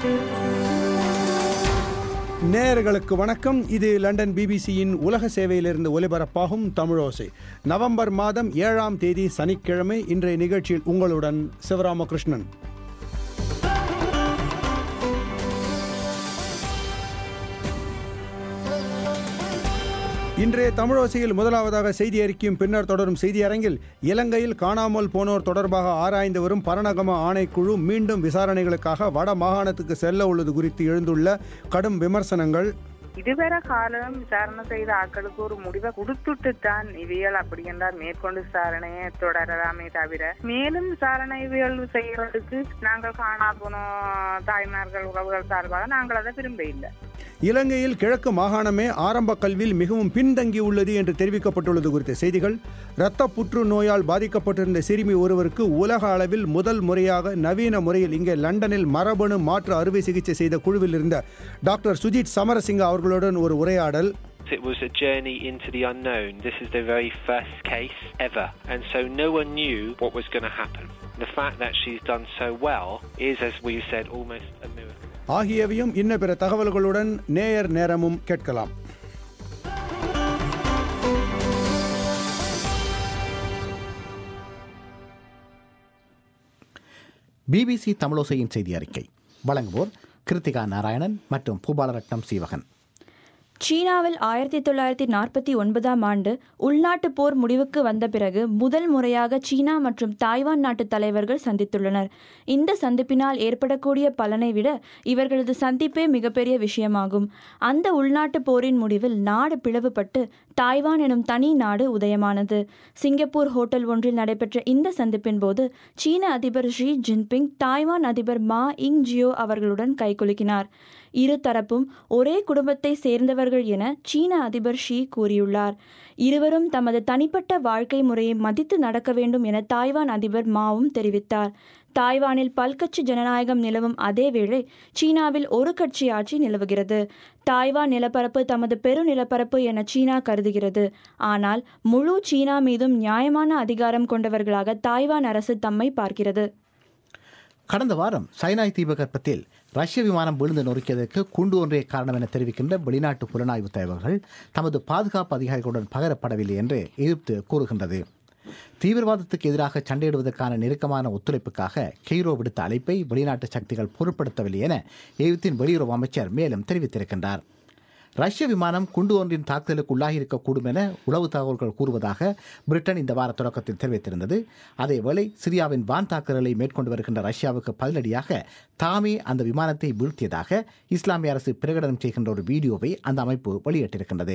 நேயர்களுக்கு வணக்கம் இது லண்டன் பிபிசியின் உலக சேவையிலிருந்து ஒலிபரப்பாகும் தமிழோசை நவம்பர் மாதம் ஏழாம் தேதி சனிக்கிழமை இன்றைய நிகழ்ச்சியில் உங்களுடன் சிவராமகிருஷ்ணன் இன்றைய தமிழோசையில் முதலாவதாக செய்தி அறிக்கையும் பின்னர் தொடரும் செய்தி அரங்கில் இலங்கையில் காணாமல் போனோர் தொடர்பாக ஆராய்ந்து வரும் பரணகம ஆணைக்குழு மீண்டும் விசாரணைகளுக்காக வட மாகாணத்துக்கு செல்ல உள்ளது குறித்து எழுந்துள்ள கடும் விமர்சனங்கள் இதுவரை காலம் விசாரணை செய்த ஆட்களுக்கு ஒரு முடிவை கொடுத்துட்டு தான் இவியல் அப்படி என்றால் மேற்கொண்டு விசாரணையை தொடரலாமே தவிர மேலும் விசாரணைகள் செய்யறதுக்கு நாங்கள் காணா போனோம் தாய்மார்கள் உறவுகள் சார்பாக நாங்கள் அதை விரும்ப இல்லை இலங்கையில் கிழக்கு மாகாணமே ஆரம்ப கல்வியில் மிகவும் பின்தங்கி உள்ளது என்று தெரிவிக்கப்பட்டுள்ளது குறித்த செய்திகள் இரத்த புற்று நோயால் பாதிக்கப்பட்டிருந்த சிறுமி ஒருவருக்கு உலக அளவில் முதல் முறையாக நவீன முறையில் இங்கே லண்டனில் மரபணு மாற்று அறுவை சிகிச்சை செய்த குழுவில் இருந்த டாக்டர் சுஜித் சமரசிங்க அவர்களுடன் ஒரு உரையாடல் It was a journey into the unknown. This is the very first case ever. And so no one knew what was going to happen. The fact that she's done so well is, as we've said, almost a miracle. ஆகியவையும் இன்ன பிற தகவல்களுடன் நேயர் நேரமும் கேட்கலாம் BBC தமிழோசையின் செய்தி அறிக்கை வழங்குவோர் கிருத்திகா நாராயணன் மற்றும் பூபாலரட்னம் சீவகன் சீனாவில் ஆயிரத்தி தொள்ளாயிரத்தி நாற்பத்தி ஒன்பதாம் ஆண்டு உள்நாட்டு போர் முடிவுக்கு வந்த பிறகு முதல் முறையாக சீனா மற்றும் தாய்வான் நாட்டு தலைவர்கள் சந்தித்துள்ளனர் இந்த சந்திப்பினால் ஏற்படக்கூடிய பலனை விட இவர்களது சந்திப்பே மிகப்பெரிய விஷயமாகும் அந்த உள்நாட்டு போரின் முடிவில் நாடு பிளவுபட்டு தாய்வான் எனும் தனி நாடு உதயமானது சிங்கப்பூர் ஹோட்டல் ஒன்றில் நடைபெற்ற இந்த சந்திப்பின் போது சீன அதிபர் ஷி ஜின்பிங் தாய்வான் அதிபர் மா இங் ஜியோ அவர்களுடன் கைகுலுக்கினார் இரு தரப்பும் ஒரே குடும்பத்தை சேர்ந்தவர்கள் என சீன அதிபர் ஷி கூறியுள்ளார் இருவரும் தமது தனிப்பட்ட வாழ்க்கை முறையை மதித்து நடக்க வேண்டும் என தாய்வான் அதிபர் மாவும் தெரிவித்தார் தாய்வானில் பல்கட்சி ஜனநாயகம் நிலவும் அதேவேளை சீனாவில் ஒரு கட்சி ஆட்சி நிலவுகிறது தாய்வான் நிலப்பரப்பு தமது பெரு நிலப்பரப்பு என சீனா கருதுகிறது ஆனால் முழு சீனா மீதும் நியாயமான அதிகாரம் கொண்டவர்களாக தாய்வான் அரசு தம்மை பார்க்கிறது கடந்த வாரம் சைனாய் தீபகற்பத்தில் ரஷ்ய விமானம் விழுந்து நொறுக்கியதற்கு குண்டு ஒன்றே காரணம் என தெரிவிக்கின்ற வெளிநாட்டு புலனாய்வு தகவல்கள் தமது பாதுகாப்பு அதிகாரிகளுடன் பகரப்படவில்லை என்று எகிப்து கூறுகின்றது தீவிரவாதத்துக்கு எதிராக சண்டையிடுவதற்கான நெருக்கமான ஒத்துழைப்புக்காக கெய்ரோ விடுத்த அழைப்பை வெளிநாட்டு சக்திகள் பொருட்படுத்தவில்லை என எகிப்தின் வெளியுறவு அமைச்சர் மேலும் தெரிவித்திருக்கின்றார் ரஷ்ய விமானம் குண்டு ஒன்றின் தாக்குதலுக்கு உள்ளாகி இருக்கக்கூடும் என உளவு தகவல்கள் கூறுவதாக பிரிட்டன் இந்த வார தொடக்கத்தில் தெரிவித்திருந்தது அதேவேளை சிரியாவின் வான் தாக்குதல்களை மேற்கொண்டு வருகின்ற ரஷ்யாவுக்கு பதிலடியாக தாமே அந்த விமானத்தை வீழ்த்தியதாக இஸ்லாமிய அரசு பிரகடனம் செய்கின்ற ஒரு வீடியோவை அந்த அமைப்பு வெளியிட்டிருக்கின்றது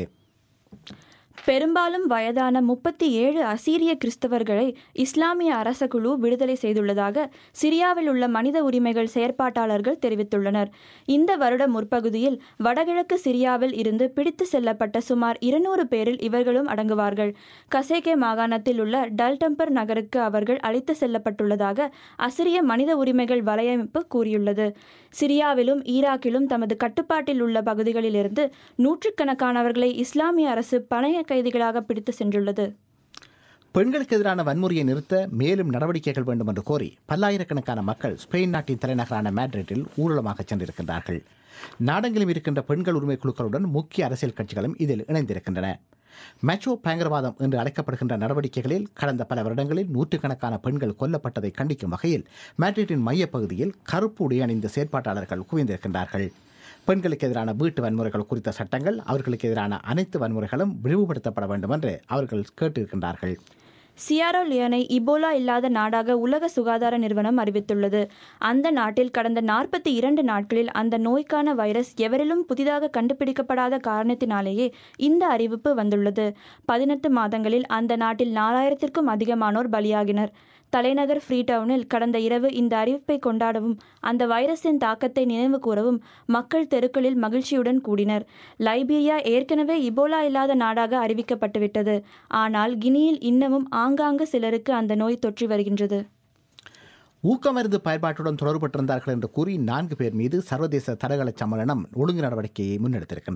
பெரும்பாலும் வயதான முப்பத்தி ஏழு அசீரிய கிறிஸ்தவர்களை இஸ்லாமிய அரச குழு விடுதலை செய்துள்ளதாக சிரியாவில் உள்ள மனித உரிமைகள் செயற்பாட்டாளர்கள் தெரிவித்துள்ளனர் இந்த வருட முற்பகுதியில் வடகிழக்கு சிரியாவில் இருந்து பிடித்து செல்லப்பட்ட சுமார் இருநூறு பேரில் இவர்களும் அடங்குவார்கள் கசேகே மாகாணத்தில் உள்ள டல்டம்பர் நகருக்கு அவர்கள் அழைத்து செல்லப்பட்டுள்ளதாக அசிரிய மனித உரிமைகள் வலையமைப்பு கூறியுள்ளது சிரியாவிலும் ஈராக்கிலும் தமது கட்டுப்பாட்டில் உள்ள பகுதிகளிலிருந்து நூற்றுக்கணக்கானவர்களை இஸ்லாமிய அரசு பணைய கைதிகளாக பிடித்து சென்றுள்ளது பெண்களுக்கு எதிரான வன்முறையை நிறுத்த மேலும் நடவடிக்கைகள் வேண்டும் என்று கோரி பல்லாயிரக்கணக்கான மக்கள் ஸ்பெயின் நாட்டின் தலைநகரான மேட்ரிட்டில் ஊர்வலமாக சென்றிருக்கின்றார்கள் நாடெங்கிலும் இருக்கின்ற பெண்கள் உரிமை குழுக்களுடன் முக்கிய அரசியல் கட்சிகளும் இதில் இணைந்திருக்கின்றன மெச்சோ பயங்கரவாதம் என்று அழைக்கப்படுகின்ற நடவடிக்கைகளில் கடந்த பல வருடங்களில் நூற்றுக்கணக்கான பெண்கள் கொல்லப்பட்டதை கண்டிக்கும் வகையில் மேட்ரிட்டின் மையப்பகுதியில் கருப்பு உடை அணிந்த செயற்பாட்டாளர்கள் குவிந்திருக்கின்றார்கள் பெண்களுக்கு எதிரான வீட்டு வன்முறைகள் குறித்த சட்டங்கள் அவர்களுக்கு எதிரான அனைத்து வன்முறைகளும் விரிவுபடுத்தப்பட வேண்டும் என்று அவர்கள் கேட்டிருக்கின்றார்கள் சியாரோ லியோனை இபோலா இல்லாத நாடாக உலக சுகாதார நிறுவனம் அறிவித்துள்ளது அந்த நாட்டில் கடந்த நாற்பத்தி இரண்டு நாட்களில் அந்த நோய்க்கான வைரஸ் எவரிலும் புதிதாக கண்டுபிடிக்கப்படாத காரணத்தினாலேயே இந்த அறிவிப்பு வந்துள்ளது பதினெட்டு மாதங்களில் அந்த நாட்டில் நாலாயிரத்திற்கும் அதிகமானோர் பலியாகினர் தலைநகர் ஃப்ரீடவுனில் கடந்த இரவு இந்த அறிவிப்பை கொண்டாடவும் அந்த வைரஸின் தாக்கத்தை நினைவு கூறவும் மக்கள் தெருக்களில் மகிழ்ச்சியுடன் கூடினர் லைபீரியா ஏற்கனவே இபோலா இல்லாத நாடாக அறிவிக்கப்பட்டுவிட்டது ஆனால் கினியில் இன்னமும் ஆங்காங்கு சிலருக்கு அந்த நோய் தொற்றி வருகின்றது ஊக்கமருந்து பயன்பாட்டுடன் தொடர்பட்டிருந்தார்கள் என்று கூறி நான்கு பேர் மீது சர்வதேச தடகள சம்மேளனம் ஒழுங்கு நடவடிக்கையை முன்னெடுத்திருக்கின்றது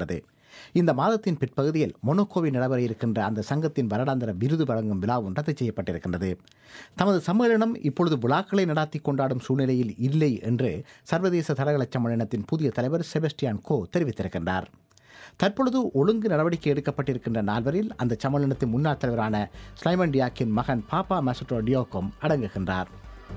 இந்த மாதத்தின் பிற்பகுதியில் மொனோக்கோவில் நடைபெற இருக்கின்ற அந்த சங்கத்தின் வருடாந்திர விருது வழங்கும் விழாவும் ரத்து செய்யப்பட்டிருக்கின்றது தமது சம்மேளனம் இப்பொழுது விழாக்களை நடாத்தி கொண்டாடும் சூழ்நிலையில் இல்லை என்று சர்வதேச தடகள சம்மேளனத்தின் புதிய தலைவர் செபஸ்டியான் கோ தெரிவித்திருக்கின்றார் தற்பொழுது ஒழுங்கு நடவடிக்கை எடுக்கப்பட்டிருக்கின்ற நால்வரில் அந்த சம்மேளனத்தின் முன்னாள் தலைவரான ஸ்லைமன் டியாக்கின் மகன் பாப்பா மசட்டோ டியோக்கும் அடங்குகின்றார்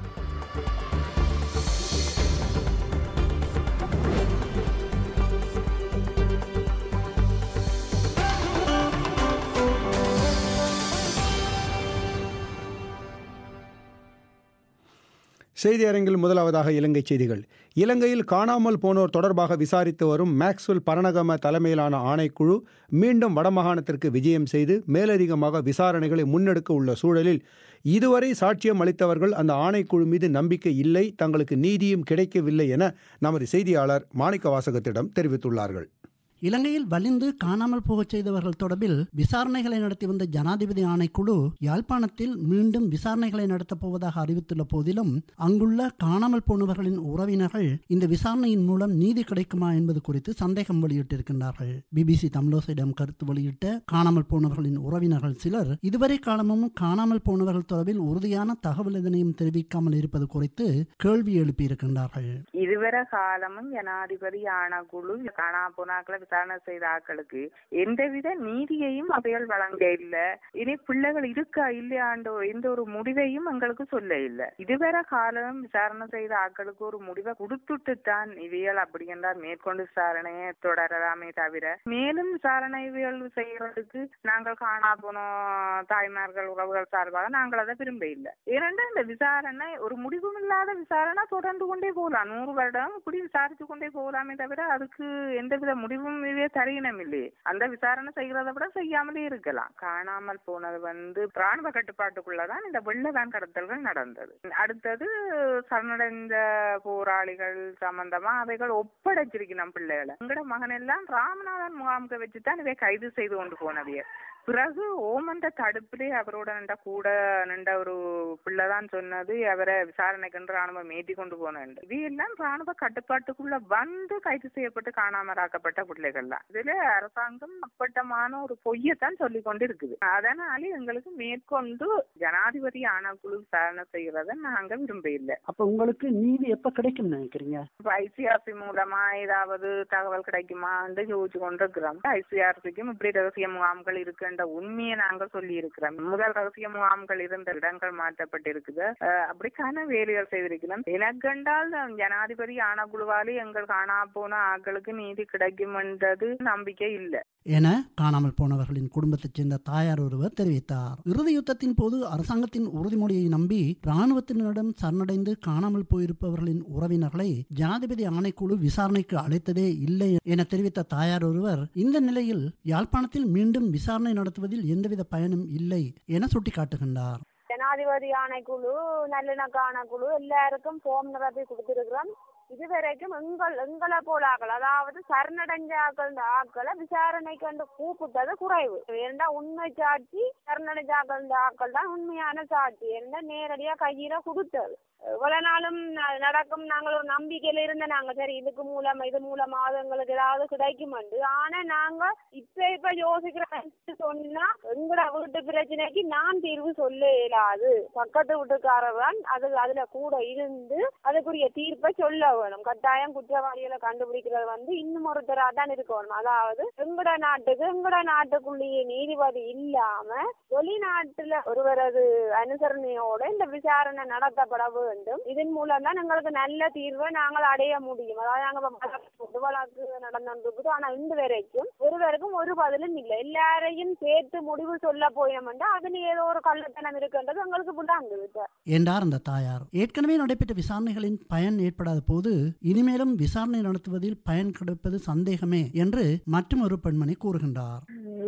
செய்தி அரங்கில் முதலாவதாக இலங்கை செய்திகள் இலங்கையில் காணாமல் போனோர் தொடர்பாக விசாரித்து வரும் மேக்ஸ்வெல் பரணகம தலைமையிலான ஆணைக்குழு மீண்டும் வடமாகாணத்திற்கு விஜயம் செய்து மேலதிகமாக விசாரணைகளை முன்னெடுக்க உள்ள சூழலில் இதுவரை சாட்சியம் அளித்தவர்கள் அந்த ஆணைக்குழு மீது நம்பிக்கை இல்லை தங்களுக்கு நீதியும் கிடைக்கவில்லை என நமது செய்தியாளர் மாணிக்க வாசகத்திடம் தெரிவித்துள்ளார்கள் இலங்கையில் வலிந்து காணாமல் போகச் செய்தவர்கள் தொடர்பில் விசாரணைகளை நடத்தி வந்த ஜனாதிபதி ஆணைக்குழு யாழ்ப்பாணத்தில் மீண்டும் விசாரணைகளை நடத்தப் போவதாக அறிவித்துள்ள போதிலும் அங்குள்ள காணாமல் போனவர்களின் உறவினர்கள் இந்த விசாரணையின் மூலம் நீதி கிடைக்குமா என்பது குறித்து சந்தேகம் வெளியிட்டிருக்கின்றார்கள் பிபிசி தமிழோசையிடம் கருத்து வெளியிட்ட காணாமல் போனவர்களின் உறவினர்கள் சிலர் இதுவரை காலமும் காணாமல் போனவர்கள் தொடர்பில் உறுதியான தகவல் எதனையும் தெரிவிக்காமல் இருப்பது குறித்து கேள்வி எழுப்பியிருக்கின்றார்கள் இதுவரை காலமும் ஜனாதிபதி ஆனக்குழு காணா போனாக்களை விசாரணை செய்த ஆக்களுக்கு எந்தவித நீதியையும் அவைகள் வழங்க இல்ல இனி பிள்ளைகள் இருக்கா இல்லையாண்டோ எந்த ஒரு முடிவையும் எங்களுக்கு சொல்ல இல்ல இதுவரை காலம் விசாரணை செய்த ஆக்களுக்கு ஒரு முடிவை கொடுத்துட்டு தான் இவியல் அப்படி என்றால் மேற்கொண்டு விசாரணையை தொடரலாமே தவிர மேலும் விசாரணைகள் செய்யறதுக்கு நாங்கள் காணா போனோம் தாய்மார்கள் உறவுகள் சார்பாக நாங்கள் அதை விரும்ப இல்லை ஏனென்றால் இந்த விசாரணை ஒரு முடிவும் இல்லாத விசாரணை தொடர்ந்து கொண்டே போகலாம் நூறு வருடம் இப்படி விசாரிச்சு கொண்டே போகலாமே தவிர அதுக்கு எந்தவித முடிவும் இதுவே தரீனம் இல்லையே அந்த விசாரணை செய்யறதை விட செய்யாமலே இருக்கலாம் காணாமல் போனது வந்து ராணுவ கட்டுப்பாட்டுக்குள்ளதான் இந்த வெள்ளதான் கடத்தல்கள் நடந்தது அடுத்தது சரணடைந்த போராளிகள் சம்பந்தமா அவைகள் ஒப்படைச்சிருக்கணும் பிள்ளைகளை எங்கட மகன் எல்லாம் ராமநாதன் முகாமுக்கு வச்சுதான் இவை கைது செய்து கொண்டு போனவைய பிறகு ஓமந்த தடுப்பிலே அவரோட நின்ற கூட நின்ற ஒரு பிள்ளைதான் சொன்னது அவரை விசாரணைக்கு ராணுவம் ஏற்றி கொண்டு போனேன் இது எல்லாம் ராணுவ கட்டுப்பாட்டுக்குள்ள வந்து கைது செய்யப்பட்டு காணாமலாக்கப்பட்ட பிள்ளைகள் தான் இதுல அரசாங்கம் அப்பட்டமான ஒரு பொய்யத்தான் சொல்லி கொண்டு இருக்குது அதனால எங்களுக்கு மேற்கொண்டு ஜனாதிபதி ஆணைக்குழு விசாரணை செய்யறத நாங்க விரும்ப இல்லை அப்ப உங்களுக்கு நீதி எப்ப கிடைக்கும் நினைக்கிறீங்க ஐசிஆர்சி மூலமா ஏதாவது தகவல் கிடைக்குமான்னு யோசிச்சு கொண்டிருக்கிறோம் ஐசிஆர்சிக்கும் இப்படி ரகசிய முகாம்கள் இருக்குன்ற உண்மையை நாங்க சொல்லி இருக்கிறோம் முதல் ரகசிய முகாம்கள் இருந்த இடங்கள் மாற்றப்பட்டிருக்குது அஹ் அப்படிக்கான வேலைகள் செய்திருக்கிறோம் எனக்கென்றால் ஜனாதிபதி ஆனக்குழுவாலே எங்கள் காணா போன ஆட்களுக்கு நீதி கிடைக்கும்ன்றது நம்பிக்கை இல்லை என காணாமல் போனவர்களின் குடும்பத்தைச் சேர்ந்த தாயார் ஒருவர் தெரிவித்தார் இறுதி யுத்தத்தின் போது அரசாங்கத்தின் உறுதிமொழியை நம்பி இராணுவத்தினரிடம் சரணடைந்து காணாமல் போயிருப்பவர்களின் உறவினர்களை ஜனாதிபதி ஆணைக்குழு விசாரணைக்கு அழைத்ததே இல்லை என தெரிவித்த தாயார் ஒருவர் இந்த நிலையில் யாழ்ப்பாணத்தில் மீண்டும் விசாரணை நடத்துவதில் எந்தவித பயனும் இல்லை என சுட்டிக்காட்டுகின்றார் ஜனாதிபதி ஆணைக்குழு நல்லிணக்க ஆணைக்குழு எல்லாருக்கும் ஃபோம் நிரப்பி கொடுத்திருக்கிறோம் இதுவரைக்கும் எங்கள் எங்களை போல ஆக்கள் அதாவது சரணடைஞ்ச ஆக்கள் ஆக்களை விசாரணைக்கு வந்து கூப்பிட்டது குறைவு ஏன்னா உண்மை சாட்சி சரணடைஞ்ச ஆக்கள் ஆக்கள் தான் உண்மையான சாட்சி ஏன்னா நேரடியா கையில கொடுத்தது இவ்வளவு நாளும் ந- நடக்கும் நாங்கள் ஒரு நம்பிக்கையில இருந்த நாங்க சரி இதுக்கு மூலம் இது மூலமாவது எங்களுக்கு ஏதாவது கிடைக்கும் ஆனா நாங்க இப்ப இப்ப யோசிக்கிறோம் சொன்னா எங்கட வீட்டு பிரச்சனைக்கு நான் தீர்வு சொல்ல இயலாது பக்கத்து வீட்டுக்காரர் அது அதுல கூட இருந்து அதுக்குரிய தீர்ப்பை சொல்ல வேணும் கட்டாயம் குற்றவாளிகளை கண்டுபிடிக்கிறது வந்து இன்னும் ஒருத்தரா தான் இருக்கணும் அதாவது எங்கட நாட்டுக்கு எங்கட நாட்டுக்குள்ளேயே நீதிபதி இல்லாம வெளிநாட்டுல ஒருவரது அனுசரணையோட இந்த விசாரணை நடத்தப்பட வேண்டும் இதன் மூலம் தான் எங்களுக்கு நல்ல தீர்வை நாங்கள் அடைய முடியும் அதாவது நாங்க இப்ப வழக்கு வழக்கு நடந்திருக்குது ஆனா இன்று வரைக்கும் ஒருவருக்கும் ஒரு பதிலும் இல்லை எல்லாரையும் சேர்த்து முடிவு சொல்ல போயினோம்னா அதுல ஏதோ ஒரு கள்ளத்தனம் இருக்குன்றது எங்களுக்கு புண்டாங்குது என்றார் அந்த தாயார் ஏற்கனவே நடைபெற்ற விசாரணைகளின் பயன் ஏற்படாத போது இனிமேலும் விசாரணை நடத்துவதில் பயன் கிடைப்பது சந்தேகமே என்று மற்றும் ஒரு பெண்மணி கூறுகின்றார்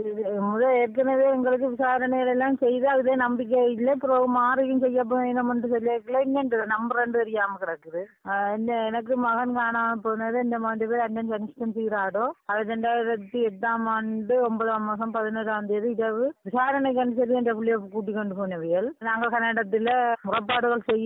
முத ஏற்கனவே எங்களுக்கு விசாரணைகள் எல்லாம் செய்து அதே நம்பிக்கை இல்லை அப்புறம் மாறியும் செய்ய போயினோம்னு சொல்லியிருக்கல இன்னும் நம்புறேன்னு தெரியாம கிடக்குது ஆஹ் என்ன எனக்கு மகன் காணாம போனது இந்த மாதிரி பேர் அண்ணன் ஜனிஷ்டன் சீராடோ அது ரெண்டாயிரத்தி எட்டாம் ஆண்டு ஒன்பதாம் மாசம் பதினோராம் தேதி இரவு விசாரணைக்கு சொல்லி என்ற பிள்ளைய கூட்டி கொண்டு போனவியல் நாங்கள் கன்னடத்துல முறைப்பாடுகள் செய்தும்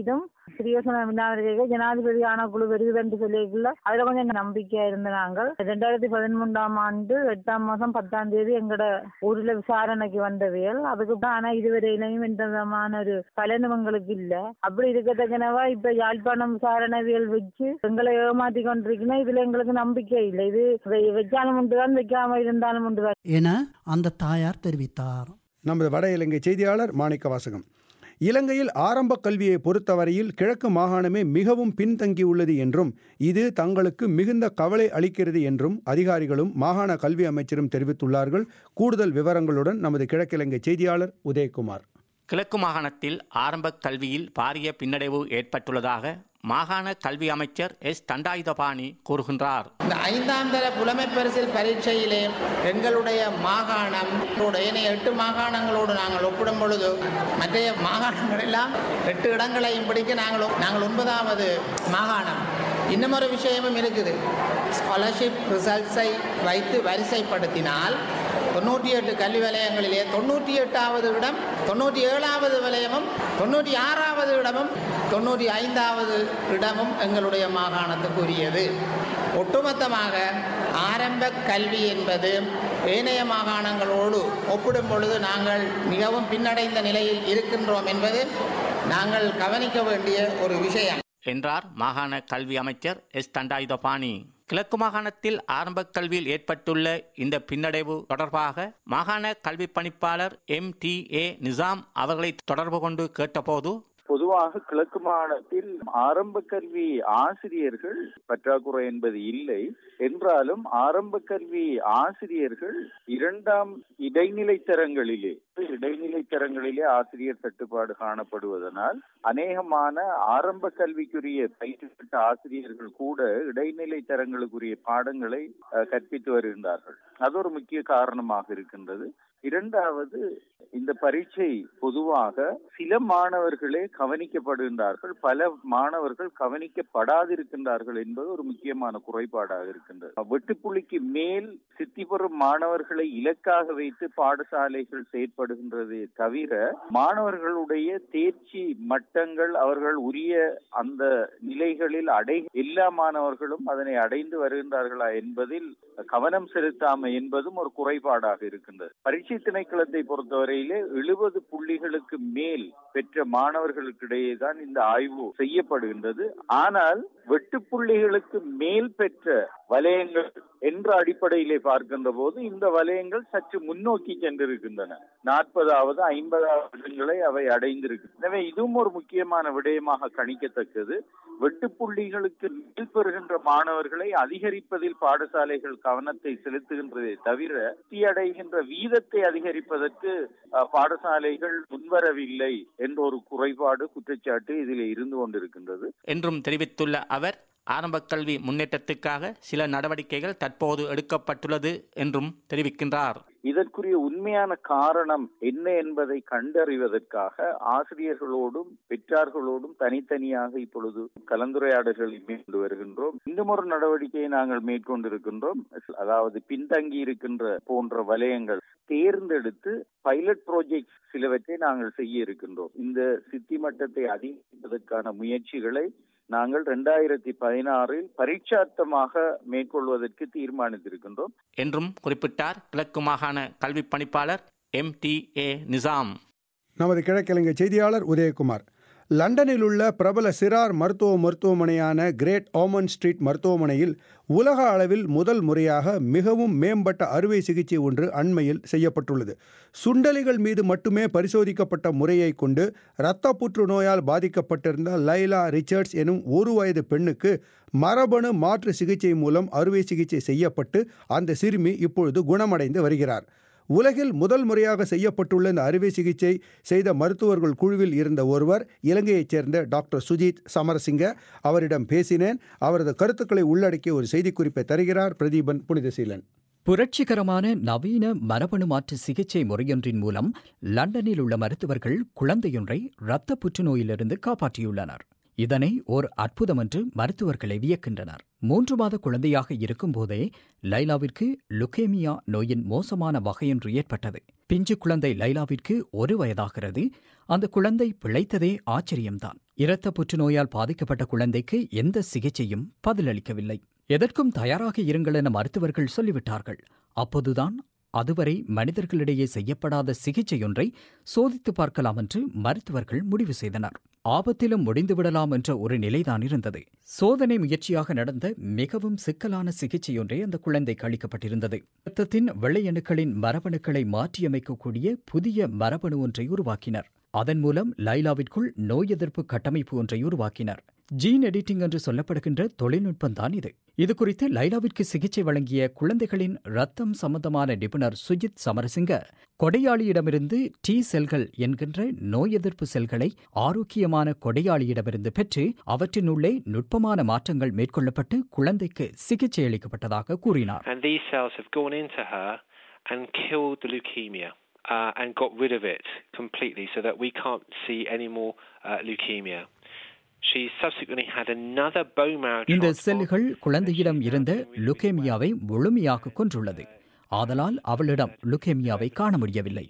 சிறியசன வினாவிற்கு ஜனாதிபதி ஆணைக்குழு வருகுதுன்னு சொல்லியிருக்கல அதுல கொஞ்சம் நம்பிக்கையா இருந்த நாங்கள் ரெண்டாயிரத்தி பதிமூன்றாம் ஆண்டு எட்டாம் மாசம் பத்தாம் தேதி எங்கட ஊர்ல விசாரணைக்கு வந்தவியல் அதுக்கு தான் ஆனா இதுவரையிலையும் எந்த விதமான ஒரு பலனும் எங்களுக்கு இல்ல அப்படி இருக்கத்தக்கனவா இப்ப யாழ்ப்பாணம் விசாரணைவியல் வச்சு எங்களை ஏமாத்தி கொண்டிருக்கணும் இதுல எங்களுக்கு நம்பிக்கை இல்லை இது வெ- வச்சாலும் உண்டு தான் வைக்காம இருந்தாலும் உண்டு தான் என அந்த தாயார் தெரிவித்தார் நமது வட இலங்கை செய்தியாளர் மாணிக்க வாசகம் இலங்கையில் ஆரம்ப கல்வியை பொறுத்தவரையில் கிழக்கு மாகாணமே மிகவும் பின்தங்கியுள்ளது என்றும் இது தங்களுக்கு மிகுந்த கவலை அளிக்கிறது என்றும் அதிகாரிகளும் மாகாண கல்வி அமைச்சரும் தெரிவித்துள்ளார்கள் கூடுதல் விவரங்களுடன் நமது கிழக்கிலங்கை செய்தியாளர் உதயகுமார் கிழக்கு மாகாணத்தில் ஆரம்ப கல்வியில் பாரிய பின்னடைவு ஏற்பட்டுள்ளதாக மாகாண கல்வி அமைச்சர் எஸ் தண்டாயுதபாணி கூறுகின்றார் இந்த ஐந்தாம் தர புலமை பரிசில் பரீட்சையிலே எங்களுடைய மாகாணம் ஏனைய எட்டு மாகாணங்களோடு நாங்கள் ஒப்பிடும் பொழுது மற்றைய மாகாணங்கள் எல்லாம் எட்டு இடங்களையும் பிடிக்க நாங்கள் ஒ- நாங்கள் ஒன்பதாவது மாகாணம் இன்னும் ஒரு விஷயமும் இருக்குது ஸ்காலர்ஷிப் ரிசல்ட்ஸை வைத்து வரிசைப்படுத்தினால் தொண்ணூற்றி எட்டு கல்வி வலயங்களிலே தொண்ணூற்றி எட்டாவது இடம் தொண்ணூற்றி ஏழாவது வலயமும் தொண்ணூற்றி ஆறாவது இடமும் தொண்ணூற்றி ஐந்தாவது இடமும் எங்களுடைய மாகாணத்துக்குரியது ஒட்டுமொத்தமாக ஆரம்ப கல்வி என்பது ஏனைய மாகாணங்களோடு ஒப்பிடும் பொழுது நாங்கள் மிகவும் பின்னடைந்த நிலையில் இருக்கின்றோம் என்பது நாங்கள் கவனிக்க வேண்டிய ஒரு விஷயம் என்றார் மாகாண கல்வி அமைச்சர் எஸ் தண்டாயுதபாணி கிழக்கு மாகாணத்தில் ஆரம்ப கல்வியில் ஏற்பட்டுள்ள இந்த பின்னடைவு தொடர்பாக மாகாண கல்வி பணிப்பாளர் எம் டி ஏ நிசாம் அவர்களை தொடர்பு கொண்டு கேட்டபோது பொதுவாக கிழக்கு மாகாணத்தில் ஆரம்ப கல்வி ஆசிரியர்கள் பற்றாக்குறை என்பது இல்லை என்றாலும் ஆரம்ப கல்வி ஆசிரியர்கள் இரண்டாம் இடைநிலை தரங்களிலே இடைநிலை தரங்களிலே ஆசிரியர் தட்டுப்பாடு காணப்படுவதனால் அநேகமான ஆரம்ப கல்விக்குரிய பயிற்சி பெற்ற ஆசிரியர்கள் கூட இடைநிலை தரங்களுக்குரிய பாடங்களை அஹ், கற்பித்து வருகின்றார்கள் அது ஒரு முக்கிய காரணமாக இருக்கின்றது இரண்டாவது இந்த பரீட்சை பொதுவாக சில மாணவர்களே கவனிக்கப்படுகின்றார்கள் பல மாணவர்கள் கவனிக்கப்படாதிருக்கின்றார்கள் என்பது ஒரு முக்கியமான குறைபாடாக இருக்கின்றது வெட்டுப்புள்ளிக்கு மேல் சித்தி பெறும் மாணவர்களை இலக்காக வைத்து பாடசாலைகள் செயற்படுகின்றதே தவிர மாணவர்களுடைய தேர்ச்சி மட்டங்கள் அவர்கள் உரிய அந்த நிலைகளில் அடை எல்லா மாணவர்களும் அதனை அடைந்து வருகின்றார்களா என்பதில் கவனம் செலுத்தாமை என்பதும் ஒரு குறைபாடாக இருக்கின்றது பரீட்சை திணைக்களத்தை பொறுத்தவரையிலே எழுபது புள்ளிகளுக்கு மேல் பெற்ற மாணவர்களுக்கிடையே தான் இந்த ஆய்வு செய்யப்படுகின்றது ஆனால் வெட்டு புள்ளிகளுக்கு மேல் பெற்ற வலயங்கள் என்ற அடிப்படையிலே பார்க்கின்ற போது இந்த வலயங்கள் சற்று முன்னோக்கி சென்றிருக்கின்றன நாற்பதாவது ஐம்பதாவது இடங்களை அவை அடைந்திருக்கு எனவே இதுவும் ஒரு முக்கியமான விடயமாக கணிக்கத்தக்கது வெட்டுப்புள்ளிகளுக்கு மேல் பெறுகின்ற மாணவர்களை அதிகரிப்பதில் பாடசாலைகள் கவனத்தை செலுத்துகின்றதே தவிர வெற்றி அடைகின்ற வீதத்தை அதிகரிப்பதற்கு அஹ், பாடசாலைகள் முன்வரவில்லை என்ற ஒரு குறைபாடு குற்றச்சாட்டு இதில் இருந்து கொண்டிருக்கின்றது என்றும் தெரிவித்துள்ள அவர் ஆரம்ப கல்வி முன்னேற்றத்துக்காக சில நடவடிக்கைகள் தற்போது எடுக்கப்பட்டுள்ளது என்றும் தெரிவிக்கின்றார் இதற்குரிய உண்மையான காரணம் என்ன என்பதை கண்டறிவதற்காக ஆசிரியர்களோடும் பெற்றார்களோடும் தனித்தனியாக இப்பொழுது கலந்துரையாடல்களை மேற்கொண்டு வருகின்றோம் இன்னும் ஒரு நடவடிக்கையை நாங்கள் மேற்கொண்டிருக்கின்றோம் அதாவது பின்தங்கி இருக்கின்ற போன்ற வலயங்கள் தேர்ந்தெடுத்து பைலட் ப்ராஜெக்ட் சிலவற்றை நாங்கள் செய்ய இருக்கின்றோம் இந்த சித்தி மட்டத்தை அதிகரிப்பதற்கான முயற்சிகளை நாங்கள் ரெண்டாயிரத்தி பதினாறில் பரீட்சார்த்தமாக மேற்கொள்வதற்கு தீர்மானித்திருக்கின்றோம் என்றும் குறிப்பிட்டார் கிழக்கு மாகாண கல்வி பணிப்பாளர் எம் டி ஏ நிசாம் நமது கிழக்கிழங்கை செய்தியாளர் உதயகுமார் லண்டனில் உள்ள பிரபல சிறார் மருத்துவ மருத்துவமனையான கிரேட் ஆமன் ஸ்ட்ரீட் மருத்துவமனையில் உலக அளவில் முதல் முறையாக மிகவும் மேம்பட்ட அறுவை சிகிச்சை ஒன்று அண்மையில் செய்யப்பட்டுள்ளது சுண்டலிகள் மீது மட்டுமே பரிசோதிக்கப்பட்ட முறையை கொண்டு இரத்த புற்றுநோயால் பாதிக்கப்பட்டிருந்த லைலா ரிச்சர்ட்ஸ் எனும் ஒரு வயது பெண்ணுக்கு மரபணு மாற்று சிகிச்சை மூலம் அறுவை சிகிச்சை செய்யப்பட்டு அந்த சிறுமி இப்பொழுது குணமடைந்து வருகிறார் உலகில் முதல் முறையாக செய்யப்பட்டுள்ள இந்த அறுவை சிகிச்சை செய்த மருத்துவர்கள் குழுவில் இருந்த ஒருவர் இலங்கையைச் சேர்ந்த டாக்டர் சுஜித் சமரசிங்க அவரிடம் பேசினேன் அவரது கருத்துக்களை உள்ளடக்கிய ஒரு செய்திக்குறிப்பை தருகிறார் பிரதீபன் புனிதசீலன் புரட்சிகரமான நவீன மரபணு மாற்று சிகிச்சை முறையொன்றின் மூலம் லண்டனில் உள்ள மருத்துவர்கள் குழந்தையொன்றை இரத்த புற்றுநோயிலிருந்து காப்பாற்றியுள்ளனர் இதனை ஓர் அற்புதம் என்று மருத்துவர்களை வியக்கின்றனர் மூன்று மாத குழந்தையாக இருக்கும்போதே லைலாவிற்கு லுகேமியா நோயின் மோசமான வகையொன்று ஏற்பட்டது பிஞ்சு குழந்தை லைலாவிற்கு ஒரு வயதாகிறது அந்த குழந்தை பிழைத்ததே ஆச்சரியம்தான் இரத்த புற்றுநோயால் பாதிக்கப்பட்ட குழந்தைக்கு எந்த சிகிச்சையும் பதிலளிக்கவில்லை எதற்கும் தயாராக இருங்கள் என மருத்துவர்கள் சொல்லிவிட்டார்கள் அப்போதுதான் அதுவரை மனிதர்களிடையே செய்யப்படாத சிகிச்சையொன்றை சோதித்து பார்க்கலாம் என்று மருத்துவர்கள் முடிவு செய்தனர் ஆபத்திலும் முடிந்துவிடலாம் என்ற ஒரு நிலைதான் இருந்தது சோதனை முயற்சியாக நடந்த மிகவும் சிக்கலான சிகிச்சையொன்றே அந்த குழந்தைக்கு அளிக்கப்பட்டிருந்தது இரத்தத்தின் வெள்ளையணுக்களின் மரபணுக்களை மாற்றியமைக்கக்கூடிய புதிய மரபணு ஒன்றை உருவாக்கினர் அதன் மூலம் லைலாவிற்குள் நோய் எதிர்ப்பு கட்டமைப்பு ஒன்றை உருவாக்கினர் ஜீன் எடிட்டிங் என்று சொல்லப்படுகின்ற தொழில்நுட்பம் தான் இது இது குறித்து லைலாவிற்கு சிகிச்சை வழங்கிய குழந்தைகளின் ரத்தம் சம்பந்தமான நிபுணர் சுஜித் சமரசிங்க கொடையாளியிடமிருந்து டி செல்கள் என்கின்ற நோய் எதிர்ப்பு செல்களை ஆரோக்கியமான கொடையாளியிடமிருந்து பெற்று அவற்றினுள்ளே நுட்பமான மாற்றங்கள் மேற்கொள்ளப்பட்டு குழந்தைக்கு சிகிச்சை அளிக்கப்பட்டதாக கூறினார் And these cells have gone into her and killed the leukemia. Uh, and got rid of it completely so that we can't see any more uh, leukemia. She subsequently had another bone marrow இந்த transplant. செல்கள் குழந்தையிடம் இருந்த லுகேமியாவை முழுமையாக கொன்றுள்ளது ஆதலால் அவளிடம் லுகேமியாவை காண முடியவில்லை